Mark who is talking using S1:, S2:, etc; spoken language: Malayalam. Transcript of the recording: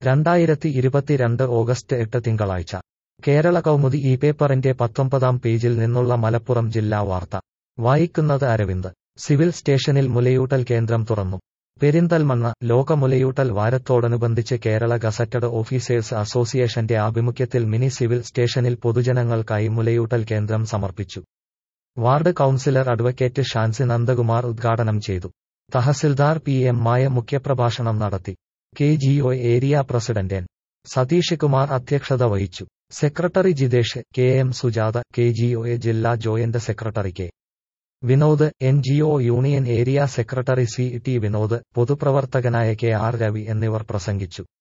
S1: രണ്ടായിരത്തി ഇരുപത്തിരണ്ട് ഓഗസ്റ്റ് എട്ട് തിങ്കളാഴ്ച കേരള കൗമുദി ഈ പേപ്പറിന്റെ പത്തൊമ്പതാം പേജിൽ നിന്നുള്ള മലപ്പുറം ജില്ലാ വാർത്ത വായിക്കുന്നത് അരവിന്ദ് സിവിൽ സ്റ്റേഷനിൽ മുലയൂട്ടൽ കേന്ദ്രം തുറന്നു പെരിന്തൽമണ്ണ ലോക മുലയൂട്ടൽ വാരത്തോടനുബന്ധിച്ച് കേരള ഗസറ്റഡ് ഓഫീസേഴ്സ് അസോസിയേഷന്റെ ആഭിമുഖ്യത്തിൽ മിനി സിവിൽ സ്റ്റേഷനിൽ പൊതുജനങ്ങൾക്കായി മുലയൂട്ടൽ കേന്ദ്രം സമർപ്പിച്ചു ward councillor advocate Shanzy Nandakumar ഉദ്ഘാടനം ചെയ്തു തഹസിൽദാർ പി എം മായ മുഖ്യപ്രഭാഷണം നടത്തി K G O area president N Satheesh Kumar അധ്യക്ഷത വഹിച്ചു secretary Jithesh K M Sujatha K G O A ജില്ലാ joint secretary K Vinod N G O union area secretary C T Vinod പൊതുപ്രവർത്തകനായ കെ ആർ രവി എന്നിവർ പ്രസംഗിച്ചു